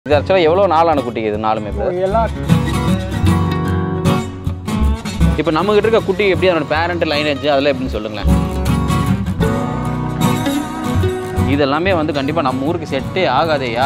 இது ஆக்சுவலாக எவ்வளோ நாளான குட்டி இது நாலுமே இப்போ எல்லாம் இப்போ நம்மகிட்ட இருக்க குட்டி எப்படி அதோட பேரண்ட் லைனேஜ் அதெல்லாம் எப்படின்னு சொல்லுங்களேன் இதெல்லாமே வந்து கண்டிப்பாக நம்ம ஊருக்கு செட்டே ஆகாதேயா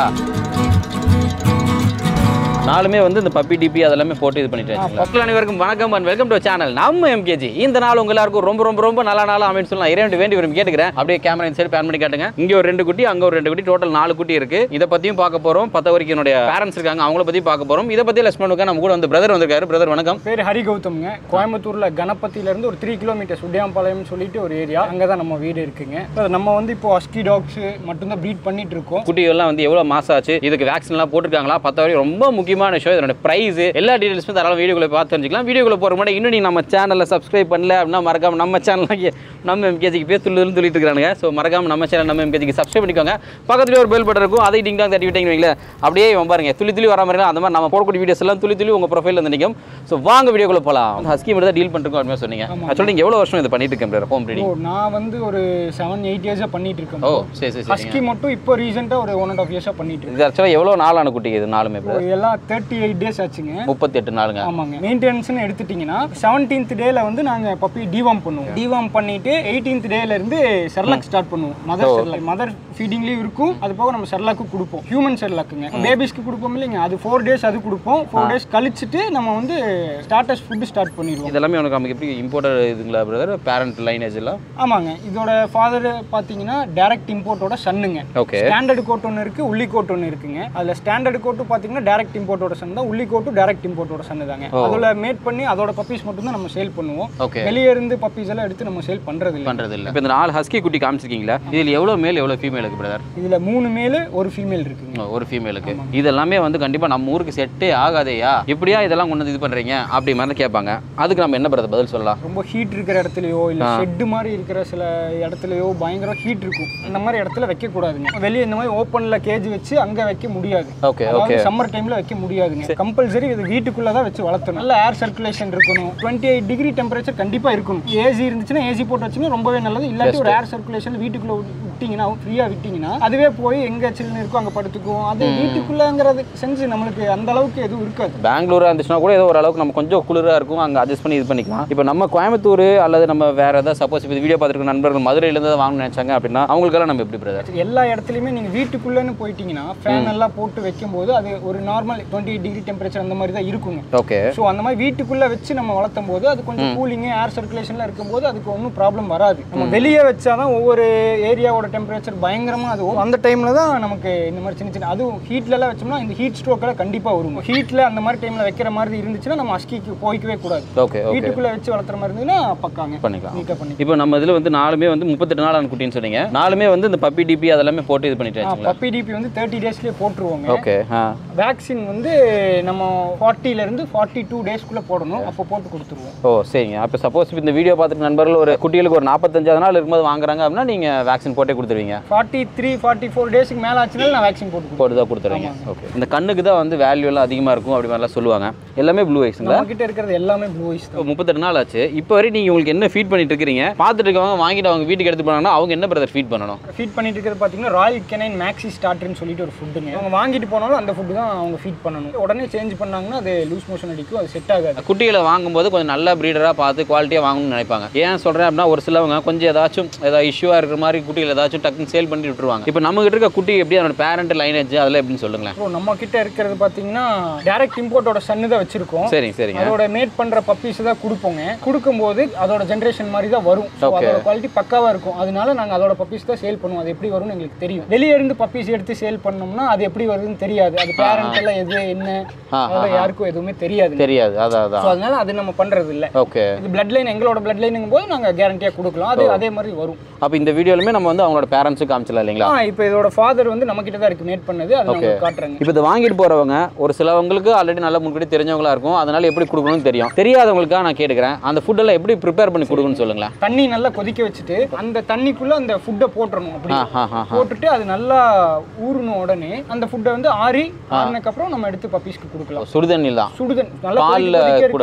நாலுமே வந்து இந்த பப்பி டிபி அதெல்லாமே போட்டு இது பண்ணிட்டு மக்கள் அனைவருக்கும் வணக்கம் அண்ட் வெல்கம் டு சேனல் நம்ம எம்கேஜி இந்த நாள் உங்க எல்லாருக்கும் ரொம்ப ரொம்ப ரொம்ப நல்ல நாள் அமைன்னு சொல்லலாம் இறைவன் வேண்டி விரும்பி கேட்டுக்கிறேன் அப்படியே கேமரா இந்த சைடு பேன் பண்ணி காட்டுங்க இங்க ஒரு ரெண்டு குட்டி அங்க ஒரு ரெண்டு குட்டி டோட்டல் நாலு குட்டி இருக்கு இதை பத்தியும் பார்க்க போறோம் பத்த வரைக்கும் என்னுடைய பேரண்ட்ஸ் இருக்காங்க அவங்கள பத்தி பார்க்க போறோம் இதை பத்தி லெஸ் பண்ணுங்க நம்ம கூட வந்து பிரதர் வந்திருக்காரு பிரதர் வணக்கம் பேர் ஹரி கௌதம்ங்க கோயம்புத்தூர்ல கணபதியில இருந்து ஒரு த்ரீ கிலோமீட்டர்ஸ் உடையாம்பாளையம் சொல்லிட்டு ஒரு ஏரியா அங்கே தான் நம்ம வீடு இருக்குங்க இப்ப நம்ம வந்து இப்போ அஸ்கி டாக்ஸ் மட்டும்தான் ப்ரீட் பண்ணிட்டு இருக்கோம் குட்டிகள்லாம் வந்து எவ்வளோ மாசம் ஆச்சு இதுக்கு வேக்சின்லாம் போட்டிருக்காங்களா பத்த வரைக்கும் ரொம்ப முக்கியமான விஷயம் இதோட ப்ரைஸ் எல்லா டீடைல்ஸுமே தாராளம் வீடியோக்குள்ள பார்த்து தெரிஞ்சுக்கலாம் வீடியோக்குள்ள போகிற முன்னாடி இன்னும் நீ நம்ம சேனலில் சப்ஸ்கிரைப் பண்ணல அப்படின்னா மறக்காம நம்ம சேனலுக்கு நம்ம எம்கேஜிக்கு பேர் துள்ளு துள்ளு சொல்லிட்டு இருக்காங்க ஸோ மறக்காம நம்ம சேனல் நம்ம எம்கேஜிக்கு சப்ஸ்கிரைப் பண்ணிக்கோங்க பக்கத்துலேயே ஒரு பெல் பட்டன் இருக்கும் அதை டிங் டாங் தட்டி விட்டீங்க வைங்களேன் அப்படியே இவன் பாருங்க துளி துளி வர மாதிரி அந்த மாதிரி நம்ம போடக்கூடிய வீடியோஸ் எல்லாம் துளி துளி உங்கள் ப்ரொஃபைல் வந்து நிற்கும் ஸோ வாங்க வீடியோக்குள்ள போகலாம் ஹஸ்கி மட்டும் தான் டீல் பண்ணிருக்கோம் அப்படின்னு சொன்னீங்க ஆக்சுவலி நீங்கள் எவ்வளோ வருஷம் இது பண்ணிட்டு இருக்கேன் ஹோம் ஓ ப்ரீடிங் நான் வந்து ஒரு செவன் எயிட் இயர்ஸாக பண்ணிட்டு இருக்கேன் ஓ சரி சரி சரி ஹஸ்கி மட்டும் இப்போ ரீசெண்டாக ஒரு ஒன் அண்ட் ஆஃப் இயர்ஸாக பண்ணிட்டு இருக்கேன் இது ஆக்சுவலாக எவ்வளோ நாளான குட்டி இது நாலுமே இப்போ இப்போ எல்லாம் தேர்ட்டி எயிட் டேஸ் ஆச்சுங்க முப்பத்தெட்டு நாளுங்க ஆமாங்க மெயின்டெனன்ஸ்னு எடுத்துட்டிங்கன்னா செவன்டீன்த் டேல வந்து நாங்கள் பப்பி டிவாம் பண்ணுவோம் டிவாம் பண்ணிட்டு எயிட்டீன்த் டேல இருந்து செர்லாக் ஸ்டார்ட் பண்ணுவோம் மதர் செர்லாக் மதர் ஃபீடிங்லேயும் இருக்கும் அது போக நம்ம செர்லாக்கு கொடுப்போம் ஹியூமன் செர்லாக்குங்க பேபிஸ்க்கு கொடுப்போம் இல்லைங்க அது ஃபோர் டேஸ் அது கொடுப்போம் ஃபோர் டேஸ் கழிச்சிட்டு நம்ம வந்து ஸ்டார்டர்ஸ் ஃபுட்டு ஸ்டார்ட் பண்ணிடுவோம் இதெல்லாமே உனக்கு நமக்கு எப்படி இம்போர்ட்டர் இதுங்களா பிரதர் பேரண்ட் லைனேஜ் எல்லாம் ஆமாங்க இதோட ஃபாதர் பார்த்தீங்கன்னா டைரக்ட் இம்போர்ட்டோட சன்னுங்க ஓகே ஸ்டாண்டர்டு கோட் ஒன்று இருக்கு உள்ளி கோட் ஒன்று இருக்குங்க அதில் ஸ்டாண்டர்டு கோட்டு பார்த்தீங்கன்னா டைரக்ட் இம்போர்ட்டோட சன் தான் உள்ளி கோட்டு டைரக்ட் இம்போர்ட்டோட சன் தாங்க அதில் மேட் பண்ணி அதோட பப்பீஸ் மட்டும் தான் நம்ம சேல் பண்ணுவோம் ஓகே வெளியே இருந்து பப்பீஸ் எல்லாம் எடுத்து நம்ம சேல் பண்றது இல்ல பண்றது இல்ல இப்போ இந்த நாலு ஹஸ்கி குட்டி காமிச்சிருக்கீங்களா இதில் எவ்வளோ மேல் எவ்வளோ ஃபீமேலுக்கு பிரதர் இதுல மூணு மேலு ஒரு ஃபீமேல் இருக்குங்க ஒரு ஃபீமேலுக்கு இதெல்லாமே வந்து கண்டிப்பா நம்ம ஊருக்கு செட்டே ஆகாதேயா எப்படியா இதெல்லாம் கொண்டு வந்து இது பண்றீங்க அப்படி மாதிரி கேட்பாங்க அதுக்கு நம்ம என்ன பிரதர் பதில் சொல்லலாம் ரொம்ப ஹீட் இருக்கிற இடத்துலயோ இல்ல ஷெட்டு மாதிரி இருக்கிற சில இடத்துலயோ பயங்கர ஹீட் இருக்கும் அந்த மாதிரி இடத்துல வைக்க கூடாதுங்க வெளியே இந்த மாதிரி ஓப்பன்ல கேஜ் வச்சு அங்க வைக்க முடியாது ஓகே அதாவது சம்மர் டைம்ல வைக்க முடியாதுங்க கம்பல்சரி இது வீட்டுக்குள்ள தான் வச்சு வளர்த்தணும் நல்ல ஏர் சர்க்குலேஷன் இருக்கணும் டுவெண்ட்டி எயிட் டிகிரி டெம்பரேச்சர் கண்டிப்பா இருக்கணும் ஏசி இருந்துச்சுன்னா ஏசி போட்டு வச்சுன்னா ரொம்பவே நல்லது இல்லாட்டி ஒரு ஏர் சர்க்குலேஷன் வீட்டுக்குள்ள விட்டு- விட்டீங்கன்னா ஃப்ரீயா விட்டீங்கன்னா அதுவே போய் எங்க சில்லுன்னு இருக்கோ அங்க படுத்துக்கும் அது வீட்டுக்குள்ளங்கிறது செஞ்சு நம்மளுக்கு அந்த அளவுக்கு எதுவும் இருக்காது பெங்களூரா இருந்துச்சுன்னா கூட ஏதோ ஓரளவுக்கு நம்ம கொஞ்சம் குளிரா இருக்கும் அங்க அட்ஜஸ்ட் பண்ணி இது பண்ணிக்கலாம் இப்போ நம்ம கோயம்புத்தூர் அல்லது நம்ம வேற ஏதாவது சப்போஸ் இப்போ வீடியோ பார்த்துருக்க நண்பர்கள் மதுரையில இருந்து வாங்கணும்னு நினைச்சாங்க அப்படின்னா அவங்களுக்கெல்லாம் நம்ம எப்படி பிரதர் எல்லா இடத்துலையுமே நீங்கள் வீட்டுக்குள்ளேன்னு போயிட்டீங்கன்னா ஃபேன் எல்லாம் போட்டு வைக்கும்போது அது ஒரு நார்மல் டுவெண்ட்டி டிகிரி டெம்பரேச்சர் அந்த மாதிரி தான் இருக்குங்க ஓகே ஸோ அந்த மாதிரி வீட்டுக்குள்ளே வச்சு நம்ம வளர்த்தும் போது அது கொஞ்சம் கூலிங்கு ஏர் சர்க்குலேஷனில் இருக்கும்போது அதுக்கு ஒன்றும் ப்ராப்ளம் வராது நம்ம வெளியே வச்சாதான் ஒவ்வொரு ஏரியாவோட டெம்பரேச்சர் பயங்கரமாக அது வரும். அந்த டைமில் தான் நமக்கு இந்த மாதிரி சின்ன சின்ன அதுவும் ஹீட்லலாம் வச்சோம்னா இந்த ஹீட் ஸ்ட்ரோக்கெல்லாம் கண்டிப்பாக வரும் ஹீட்டில் அந்த மாதிரி டைமில் வைக்கிற மாதிரி இருந்துச்சுன்னா நம்ம அஸ்கிக்கு போய்க்கவே கூடாது ஓகே ஓகே வீட்டுக்குள்ளே வச்சு வளர்த்துற மாதிரி இருந்ததுன்னா பக்காங்க பண்ணிக்கலாம் நீட்டாக பண்ணி இப்போ நம்ம இதில் வந்து நாலுமே வந்து முப்பத்தெட்டு நாளான குட்டின்னு சொன்னீங்க நாலுமே வந்து இந்த பப்பி டிபி அதெல்லாமே போட்டு இது பண்ணிட்டு வச்சுங்களா பப்பி டிபி வந்து தேர்ட்டி டேஸ்லேயே போட்டுருவோங்க ஓகே ஆ வேக்சின் வந்து நம்ம 40 ல இருந்து ஃபார்ட்டி டூ டேஸ்க்குள்ளே போடணும் அப்போ போட்டு கொடுத்துருவோம் ஓ சரிங்க அப்போ சப்போஸ் இந்த வீடியோ பார்த்துட்டு நண்பர்கள் ஒரு குட்டிகளுக்கு ஒரு நாற்பத்தஞ்சாவது நாள் இருக்கும்போது வாங்குறாங்க அப்படின்னா நீங்கள் வேக்சின் போட்டே கொடுத்துருவீங்க ஃபார்ட்டி த்ரீ ஃபார்ட்டி ஃபோர் டேஸ்க்கு மேலே ஆச்சுனால நான் வேக்சின் போட்டு கொடுப்பேன் போட்டு தான் கொடுத்துருவீங்க ஓகே இந்த கண்ணுக்கு தான் வந்து வேல்யூ எல்லாம் அதிகமாக இருக்கும் அப்படி மாதிரிலாம் சொல்லுவாங்க எல்லாமே ப்ளூ ஐஸுங்களா நம்ம கிட்ட இருக்கிறது எல்லாமே ப்ளூ ஐஸ் தான் முப்பத்தெட்டு நாள் ஆச்சு இப்போ வரை நீங்கள் உங்களுக்கு என்ன ஃபீட் பண்ணிட்டு இருக்கிறீங்க பார்த்துட்டு இருக்கவங்க வாங்கிட்டு அவங்க வீட்டுக்கு எடுத்து போனாங்கன்னா அவங்க என்ன பிரதர் ஃபீட் பண்ணணும் ஃபீட் பண்ணிட்டு இருக்கிறது பார்த்தீங்கன்னா ராயல் கெனைன் மேக்ஸி ஸ்டார்டர்னு சொல்லிட்டு ஒரு ஃபுட்டுங்க அவங்க வாங்கிட்டு போனாலும் அந்த ஃபுட்டு தான் அவங்க ஃபீட் பண்ணணும் உடனே சேஞ்ச் பண்ணாங்கன்னா அது லூஸ் மோஷன் அடிக்கும் அது செட் ஆகாது குட்டிகளை வாங்கும்போது கொஞ்சம் நல்ல ப்ரீடராக பார்த்து குவாலிட்டியாக வாங்கணும்னு நினைப்பாங்க ஏன் சொல்கிறேன் அப்படின்னா ஒரு சிலவங்க கொஞ்சம் ஏதாச்சும் ஏதாவது இஷ்யூவாக இருக்கிற மாதிரி குட்டிகள் ஏதாச்சும் டக்குன்னு சேல் பண்ணி விட்டுருவாங்க இப்போ நம்ம கிட்ட இருக்க குட்டி எப்படி அதோட பேரண்ட் லைனேஜ் அதெல்லாம் எப்படின்னு சொல்லுங்களேன் ஸோ நம்ம கிட்ட இருக்கிறது பார்த்தீங்கன்னா டைரக்ட் இம்போர்ட்டோட சன்னு தான் வச்சிருக்கோம் சரிங்க சரிங்க அதோட மேட் பண்ற பப்பீஸ் தான் கொடுப்போங்க கொடுக்கும்போது அதோட ஜென்ரேஷன் மாதிரி தான் வரும் So, Okay. அதோட குவாலிட்டி பக்காவா இருக்கும் அதனால நாங்க அதோட பப்பீஸ் தான் சேல் பண்ணுவோம் அது எப்படி வரும்னு எங்களுக்கு தெரியும் வெளியே இருந்து பப்பீஸ் எடுத்து சேல் பண்ணோம்னா அது எப்படி வருதுன்னு தெரியாது அது பேரண்ட் எல்லாம் எது என்ன ஆ, அதெல்லாம் யாருக்கும் எதுவுமே தெரியாது தெரியாது அதான் ஸோ அதான் அதனால அது நம்ம பண்றது இல்ல ஓகே இது பிளட் லைன் எங்களோட பிளட் லைனுங்கும் போது நாங்க கேரண்டியா கொடுக்கலாம் அது அதே மாதிரி வரும் அப்போ இந்த வீடியோலுமே நம்ம வந்து அவங்களோட பேரண்ட்ஸுக்கு காமிச்சலாம் இல்லைங்களா ஆ இப்போ இதோட ஃபாதர் வந்து நம்ம கிட்ட தான் இருக்கு மேட் பண்ணது அதை நான் உங்களுக்கு காட்டுறேங்க இப்போ இதை வாங்கிட்டு போறவங்க ஒரு சிலவங்களுக்கு ஆல்ரெடி நல்ல முன்கூட்டி தெரிஞ்சவங்களா இருக்கும் அதனால எப்படி கொடுக்கணும்னு தெரியும் தெரியாதவங்களுக்காக நான் கேட்டுக்கிறேன் அந்த ஃபுட்டெல்லாம் எப்படி ப்ரிப்பேர் பண்ணி கொடுக்கணும்னு சொல்லுங்களேன் தண்ணி நல்லா கொதிக்க வச்சுட்டு அந்த தண்ணிக்குள்ள அந்த ஃபுட்டை போட்டுறணும் அப்படி ஆ ஆ ஆ போட்டுட்டு அது நல்லா ஊறின உடனே அந்த ஃபுட்டை வந்து ஆறி ஆறினதுக்கு அப்புறம் நம்ம எடுத்து பப்பீஸ்க்கு கொடுக்கலாம் சுடுதண்ணில் தான் சுடுதண்ணி நல்லா பால்ல கொதிக்க கொதிக்க கூடாது. இருக்க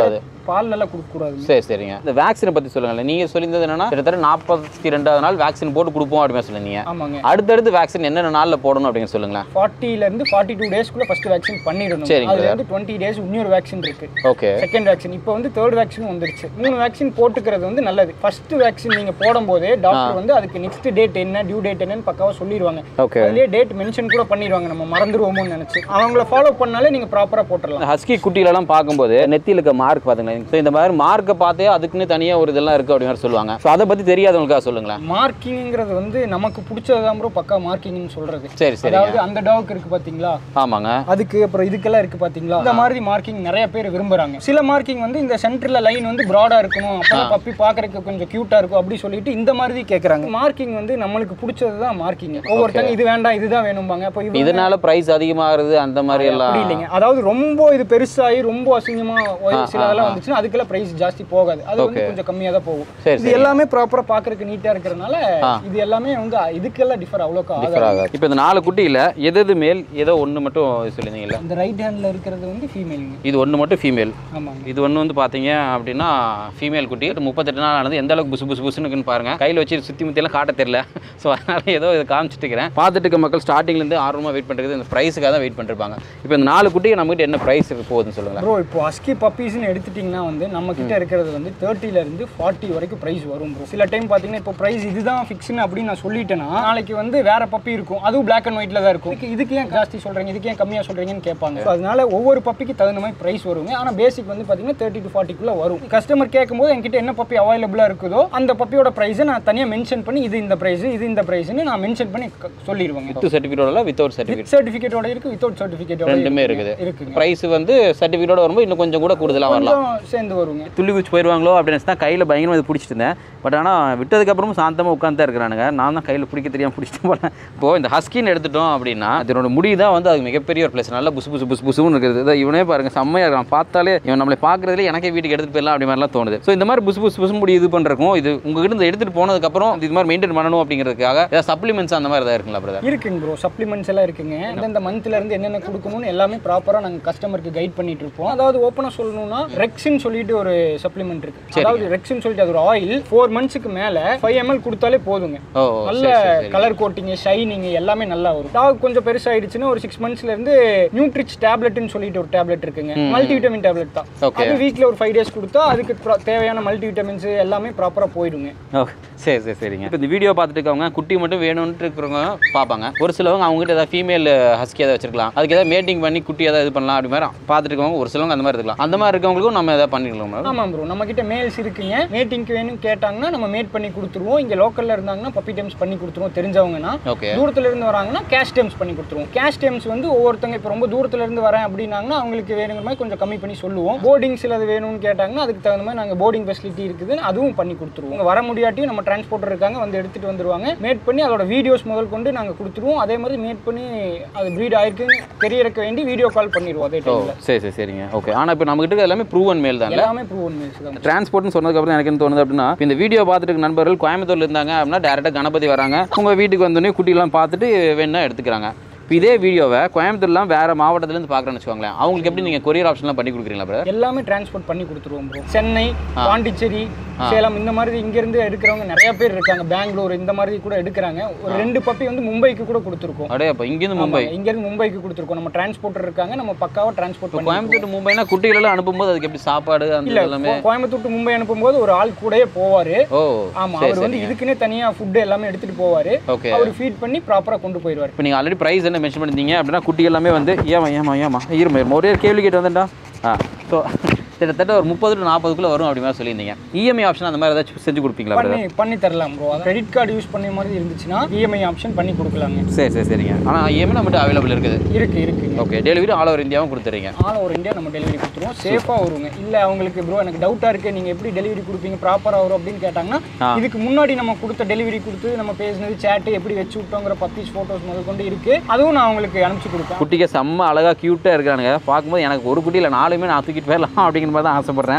பால் எல்லாம் கொடுக்க கூடாது சரி சரிங்க இந்த வேக்சினை பற்றி சொல்லுங்களேன் நீங்கள் சொல்லியிருந்தது என்னன்னா கிட்டத்தட்ட நாற்பத்தி ரெண்டாவது நாள் வேக்சின் போட்டு கொடுப்போம் அப்படின்னு சொல்லியிருந்தீங்க ஆமாங்க அடுத்தடுத்து வேக்சின் என்னென்ன நாளில் போடணும் அப்படின்னு சொல்லுங்களேன் ஃபார்ட்டில இருந்து ஃபார்ட்டி டூ டேஸ்க்குள்ள ஃபர்ஸ்ட் வேக்சின் பண்ணிடணும் சரிங்க. அதுல இருந்து டுவெண்ட்டி டேஸ் இன்னொரு வேக்சின் இருக்கு ஓகே செகண்ட் வேக்சின் இப்போ வந்து தேர்ட் வேக்சின் வந்துருச்சு மூணு வேக்சின் போட்டுக்கிறது வந்து நல்லது ஃபர்ஸ்ட் வேக்சின் நீங்க போடும்போதே டாக்டர் வந்து அதுக்கு நெக்ஸ்ட் டேட் என்ன டியூ டேட் என்னன்னு பக்காவா சொல்லிடுவாங்க ஓகே அதுலயே டேட் மென்ஷன் கூட பண்ணிடுவாங்க நம்ம மறந்துருவோமோன்னு நினைச்சு அவங்கள ஃபாலோ பண்ணாலே நீங்க ப்ராப்பரா போட்டுடலாம் ஹஸ்கி குட்டிலலாம் பார்க்கும்போது நெத்தியில் இருக்க மார்க் பார்த்துங்களேன் ஸோ இந்த மாதிரி மார்க்கை பார்த்தே அதுக்குன்னு தனியாக ஒரு இதெல்லாம் இருக்குது அப்படின்னு மாதிரி சொல்லுவாங்க ஸோ அதை பற்றி தெரியாதவங்களுக்காக சொல்லுங்களேன் மார்க்கிங்கிறது வந்து நமக்கு பிடிச்சதுதான் ப்ரோ பக்கா மார்க்கிங்னு சொல்றது சரி சரி அதாவது அந்த டாக் இருக்கு பாத்தீங்களா ஆமாங்க அதுக்கு அப்புறம் இதுக்கெல்லாம் இருக்கு பாத்தீங்களா இந்த மாதிரி மார்க்கிங் நிறைய பேர் விரும்புறாங்க சில மார்க்கிங் வந்து இந்த சென்டர்ல லைன் வந்து ப்ராடா இருக்கணும் அப்புறம் பப்பி பாக்குறதுக்கு கொஞ்சம் கியூட்டா இருக்கும் அப்படி சொல்லிட்டு இந்த மாதிரி கேக்குறாங்க மார்க்கிங் வந்து நம்மளுக்கு பிடிச்சது தான் மார்க்கிங் ஒவ்வொருத்தங்க இது வேண்டாம் இதுதான் வேணும்பாங்க அப்போ இது இதனால ப்ரைஸ் அதிகமாகிறது அந்த மாதிரி எல்லாம் அப்படி இல்லைங்க அதாவது ரொம்ப இது பெருசாகி ரொம்ப அசிங்கமா ஒரு சில இதெல்லாம் வந்துச்சுன்னா அதுக்கெல்லாம் பிரைஸ் ஜாஸ்தி போகாது அது வந்து கொஞ்சம் கம்மியா தான் போகும் சரி இது எல்லாமே ப்ராப்பரா பாக்குறதுக்கு நீட்டா இருக்கிறதுனால இது எல்லாமே வந்து இதுக்கெல்லாம் டிஃபர் அவ்வளோக்கா ஆகாது ஆகாது இப்போ இந்த நாலு குட்டியில் எது எது மேல் ஏதோ ஒன்று மட்டும் சொல்லியிருந்தீங்கல்ல இந்த ரைட் ஹேண்ட்ல இருக்கிறது வந்து ஃபீமேலுங்க இது ஒன்று மட்டும் ஃபீமேல் ஆமாங்க இது ஒன்று வந்து பார்த்தீங்க அப்படின்னா ஃபீமேல் குட்டி முப்பத்தெட்டு நாள் ஆனது எந்த அளவுக்கு புசு புசு புசுன்னு இருக்குன்னு பாருங்க கையில் வச்சு சுற்றி முத்தியெல்லாம் காட்ட தெரியல ஸோ அதனால ஏதோ இதை காமிச்சிட்டு இருக்கிறேன் பார்த்துட்டு இருக்க மக்கள் ஸ்டார்டிங்லேருந்து ஆர்வமாக வெயிட் பண்ணுறது இந்த ப்ரைஸுக்காக தான் வெயிட் பண்ணிருப்பாங்க இப்போ இந்த நாலு குட்டிக்கு நம்மகிட்ட என்ன ப்ரைஸ் போகுதுன்னு சொல்லுங்களேன் ப்ரோ இப்போ அஸ்கி பப்பீஸ்னு எடுத்துட்டிங்கன்னா வந்து நம்ம கிட்ட இருக்கிறது வந்து 30 ல இருந்து ஃபார்ட்டி வரைக்கும் ப்ரைஸ் வரும் ப்ரோ சில டைம் பார்த்தீங்கன்னா இப்போ ப்ரைஸ் இதுதான் ஃபிக்ஸ்னு அப்படின்னு நான் சொல்லிட்டேன்னா நாளைக்கு வந்து வேற பப்பி இருக்கும் அதுவும் பிளாக் அண்ட் ஒயிட்ல தான் இருக்கும் இதுக்கு- இதுக்கு ஏன் ஜாஸ்தி சொல்றீங்க இதுக்கு ஏன் கம்மியாக சொல்றீங்கன்னு கேட்பாங்க So, அதனால ஒவ்வொரு பப்பிக்கு தகுந்த மாதிரி ப்ரைஸ் வருங்க ஆனால் பேசிக் வந்து பார்த்தீங்கன்னா தேர்ட்டி டு ஃபார்ட்டிக்குள்ள வரும் கஸ்டமர் கேட்கும்போது என்கிட்ட என்ன பப்பி அவைலபிளாக இருக்குதோ அந்த பப்பியோட ப்ரைஸை நான் தனியாக மென்ஷன் பண்ணி இது இந்த ப்ரைஸ் இது இந்த ப்ரைஸ்னு நான் மென்ஷன் பண்ணி க- சொல்லிடுவேங்க வித் சர்டிஃபிகேட்டோட வித்தவுட் சர்டிஃபிகேட் வித் சர்டிஃபிகேட்டோட இருக்கு வித்தவுட் சர்டிஃபிகேட்டோட ரெண்டுமே இருக்குது இருக்குங்க ப்ரைஸ் வந்து சர்டிஃபிகேட்டோட வரும்போது இன்னும் கொஞ்சம் கூட கூடுதலாக வரலாம் கொஞ்சம் சேர்ந்து வருங்க துள்ளி குச்சி போயிடுவாங்களோ அப்படின்னு தான் கையில் பயங்கரமாக இது பிடிச்சிட்டு இருந்தேன் பட் ஆனால் விட்டதுக்கப்புறமும் சாந்தமாக உட்காந்து தான் இருக்கிறானுங்க நான் தான் கையில் பிடிக்க தெரியாமல் பிடிச்சிட்டு போனேன் இப்போது இந்த ஹஸ்கின்னு எடுத்துட்டோம் அப்படின்னா இதனோட முடி தான் வந்து அது மிகப்பெரிய ஒரு பிளேஸ் நல்லா புசு புசு புசு புசுன்னு இருக்குது இதை இவனே பாருங்க செம்மையாக இருக்கான் பார்த்தாலே இவன் நம்மளை பார்க்குறதுலே எனக்கே வீட்டுக்கு எடுத்துகிட்டு போயிடலாம் அப்படி மாதிரிலாம் தோணுது ஸோ இந்த மாதிரி புசு புசு புசு முடி இது பண்ணுறக்கும் இது உங்ககிட்ட இருந்து எடுத்துகிட்டு போனதுக்கப்புறம் இது மாதிரி மெயின்டைன் பண்ணணும் அப்படிங்கிறதுக்காக ஏதாவது சப்ளிமெண்ட்ஸ் அந்த மாதிரி ஏதாவது இருக்குங்களா பிரதர் இருக்குங்க ப்ரோ சப்ளிமெண்ட்ஸ் எல்லாம் இருக்குங்க இந்தந்த மந்த்ல இருந்து என்னென்ன கொடுக்கணும்னு எல்லாமே ப்ராப்பரா நாங்க கஸ்டமருக்கு கைட் பண்ணிட்டு இருப்போம் அதாவது ஓப்பனா சொல்லணும்னா ரெக்ஸின் சொல்லிட்டு ஒரு சப்ளிமெண்ட் இருக்கு அதாவது ரெக்ஸின் சொல்லிட்டு அது ஒரு ஆயில் ஃபோர் மந்த்ஸ்க்கு மேல ஃபைவ் எம்எல் கொடுத்தாலே போதுங்க ஓ நல்ல கலர் கோட்டிங் ஷைனிங் எல்லாமே நல்லா வரும் டாக் கொஞ்சம் பெருசாயிடுச்சுன்னா ஒரு சிக்ஸ் மந்த்ஸ்ல இருந்து நியூட்ரிச் டேப்லெட்னு சொல்லிட்டு ஒரு டேப்லெட் இருக்குங்க மல்டி விட்டமின் டேப்லெட் தான் Okay. அது வீக்ல ஒரு ஃபைவ் டேஸ் கொடுத்தா அதுக்கு pro- தேவையான மல்டி விட்டமின்ஸ் எல்லாமே ப்ராப்பரா போயிடுங்க ஓ சரி சரி சரிங்க இப்போ இந்த வீடியோ பார்த்துட்டு இருக்கவங்க குட்டி மட்டும் வேணும்னு இருக்கிறவங்க பார்ப்பாங்க ஒரு சிலவங்க அவங்ககிட்ட ஏதாவது ஃபீமேல் ஹஸ்கி ஏதாவது வச்சிருக்கலாம் அதுக்கு ஏதாவது மேட்டிங் பண்ணி குட்டி ஏதாவது இது பண்ணலாம் அப்படி மாதிரி பார்த்துட்டு இருக்கவங்க ஒரு சிலவங்க அந்த மாதிரி இருக்கலாம் அந்த மாதிரி இருக்கவங்களுக்கும் நம்ம ஏதாவது பண்ணிக்கலாம் மேடம் ஆமாம் ப்ரோ நம்ம கிட்ட மேல்ஸ் இருக்குங்க மேட்டிங்க்கு வேணும் கேட்டாங்கன்னா நம்ம மேட் பண்ணி கொடுத்துருவோம் இங்க லோக்கல்ல இருந்தாங்கன்னா பப்பி டைம்ஸ் பண்ணி கொடுத்துருவோம் தெரிஞ்சவங்கன்னா ஓகே தூரத்துல இருந்து வராங்கன்னா கேஷ் டைம்ஸ் பண்ணி கொடுத்துருவோம் கேஷ் டைம்ஸ் வந்து ஒவ்வொருத்தங்க இப்போ ரொம்ப தூரத்துல இருந்து வரேன் அப்படின்னாங்கன்னா அவங்களுக்கு வேணுங்கிற மாதிரி கொஞ்சம் கம்மி பண்ணி சொல்லுவோம் போர்டிங் சிலது வேணும்னு கேட்டாங்கன்னா அதுக்கு தகுந்த மாதிரி நாங்கள் போர்டிங் ஃபெசிலிட்டி இருக்குது அதுவும் பண்ணி கொடுத்துருவோம் இங்க வர முடியாட்டியும் நம்ம டிரான்ஸ்போர்ட்டர் இருக்காங்க வந்து எடுத்துட்டு வந்துருவாங்க மேட் பண்ணி அதோட வீடியோஸ் முதல் கொண்டு நாங்கள் கொடுத்துருவோம் அதே மாதிரி மேட் பண்ணி அது ப்ரீட் ஆயிருக்குன்னு தெரியறக்க வேண்டி வீடியோ கால் பண்ணிடுவோம் அதே ஓ டைம்ல சரி சரி சரிங்க ஓகே ஆனால் இப்போ நம்மகிட்ட இருக்க எல்லாமே ப்ரூவன் மேல் தான் எல்லாமே ப்ரூவன் மேல்ஸ் தான் டிரான்ஸ்போர்ட்னு சொன்னதுக்கப்புறம் எனக்கு என்ன தோணுது அப்படின்னா இப்ப இந்த வீடியோ பார்த்துட்டு இருக்க நண்பர்கள் கோயம்புத்தூர்ல இருந்தாங்க அப்படின்னா டேரெக்டாக கணபதி வராங்க உங்கள் வீட்டுக்கு வந்தோடனே குட்டிலாம் பார்த்துட்டு வேணா எடுத்துக்கிறாங்க இப்போ இதே வீடியோவை கோயம்புத்தூர்லாம் வேற மாவட்டத்துலேருந்து பார்க்குறேன்னு வச்சுக்கோங்களேன் அவங்களுக்கு எப்படி நீங்கள் கொரியர் ஆப்ஷன்லாம் பண்ணி கொடுக்குறீங்களா பிரதர் எல்லாமே டிரான்ஸ்போர்ட் பண்ணி கொடுத்துருவோம் ப்ரோ சென்னை பாண்டிச்சேரி சேலம் இந்த மாதிரி இங்க இருந்து எடுக்கிறவங்க நிறைய பேர் இருக்காங்க பெங்களூர் இந்த மாதிரி கூட எடுக்கிறாங்க ஒரு ரெண்டு பப்பி வந்து மும்பைக்கு கூட கொடுத்துருக்கோம் அப்படியே அப்போ இங்கேருந்து மும்பை இங்க இருந்து மும்பைக்கு கொடுத்துருக்கோம் நம்ம டிரான்ஸ்போர்ட்டர் இருக்காங்க நம்ம பக்காவா டிரான்ஸ்போர்ட் பண்ணி கோயம்புத்தூர் to மும்பைனா குட்டிகளெல்லாம் அனுப்பும்போது அதுக்கு எப்படி சாப்பாடு அந்த இல்ல எல்லாமே கோ- கோயம்புத்தூர் to மும்பை அனுப்பும்போது ஒரு ஆள் கூடயே போவாரு ஓ ஆமா சரி அவர் வந்து சரிங்க இதுக்குன்னே தனியா ஃபுட் எல்லாமே எடுத்துட்டு போவாரு ஓகே அவர் ஃபீட் பண்ணி ப்ராப்பரா கொண்டு போயிடுவாரு இப்போ நீங்கள் ஆல்ரெடி ப்ரைஸ் என்ன மென்ஷன் பண்ணிருந்தீங்க அப்படின்னா குட்டி எல்லாமே வந்து ஏமா ஏமா ஏமா இருமா இருமா ஒரே ஒரு கேள்வி கேட்டு வந்தேன்டா ஆ ஸோ கிட்டத்தட்ட ஒரு முப்பது டு நாற்பதுக்குள்ளே வரும் அப்படி மாதிரி சொல்லியிருந்தீங்க இஎம்ஐ ஆப்ஷன் அந்த மாதிரி ஏதாச்சும் செஞ்சு கொடுப்பீங்களா brother? பண்ணி பண்ணி தரலாம் ப்ரோ கிரெடிட் கார்டு யூஸ் பண்ண மாதிரி இருந்துச்சுன்னா இஎம்ஐ ஆப்ஷன் பண்ணி கொடுக்கலாங்க சரி சரி சரிங்க ஆனால் இஎம்ஐ நம்மகிட்ட அவைலபிள் இருக்குது இருக்கு இருக்குங்க ஓகே டெலிவரி ஆல் ஓவர் இந்தியாவும் கொடுத்துறீங்க ஆல் ஓவர் இந்தியா நம்ம டெலிவரி கொடுத்துருவோம் சேஃபாக வருங்க இல்லை அவங்களுக்கு ப்ரோ எனக்கு டவுட்டாக இருக்குது நீங்கள் எப்படி டெலிவரி கொடுப்பீங்க ப்ராப்பராக வரும் அப்படின்னு கேட்டாங்கன்னா ஆ. இதுக்கு முன்னாடி நம்ம கொடுத்த டெலிவரி கொடுத்து நம்ம பேசினது சேட்டு எப்படி வச்சு விட்டோங்கிற பப்பீஸ் ஃபோட்டோஸ் முதல் கொண்டு இருக்குது அதுவும் நான் அவங்களுக்கு அனுப்பிச்சு கொடுப்பேன் குட்டிக்கு செம்ம அழகாக க்யூட்டாக இருக்கானுங்க பார்க்கும்போது எனக்கு ஒரு குட்டியில் நாலுமே நான் தூக்கிட்டு போயிடலாம் அப்படிங்கிற மாதிரி தான் ஆசைப்பட்றேன்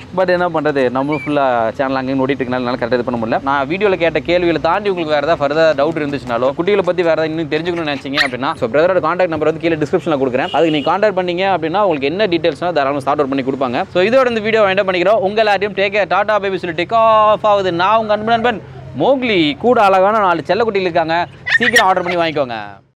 பட் என்ன பண்ணுறது நம்மளும் ஃபுல்லாக சேனல் அங்கேயும் ஓடிட்டு இருக்கனால கரெக்டாக இது பண்ண முடியல நான் வீடியோவில் கேட்ட கேள்விகளை தாண்டி உங்களுக்கு வேறு ஏதாவது ஃபர்தர் டவுட் இருந்துச்சுனாலோ குட்டிகளை பற்றி வேறு ஏதாவது இன்னும் தெரிஞ்சுக்கணும்னு நினச்சிங்க அப்படின்னா ஸோ பிரதரோட காண்டாக்ட் நம்பர் வந்து கீழே டிஸ்கிரிப்ஷனில் கொடுக்குறேன் அதுக்கு நீங்கள் காண்டாக்ட் பண்ணீங்க அப்படின்னா உங்களுக்கு என்ன டீட்டெயில்ஸ்னா தாராளமாக ஸ்டார்ட் அவுட் பண்ணி கொடுப்பாங்க ஸோ இதோட இந்த வீடியோ என்ன பண்ணிக்கிறோம் உங்கள் எல்லாத்தையும் டேக் டாடா பேபி சொல்லி டேக் ஆஃப் ஆகுது நான் உங்கள் அன்பு நண்பன் மோக்லி கூட அழகான நாலு செல்லக்குட்டிகள் இருக்காங்க சீக்கிரம் ஆர்டர் பண்ணி வாங்கிக்கோங்க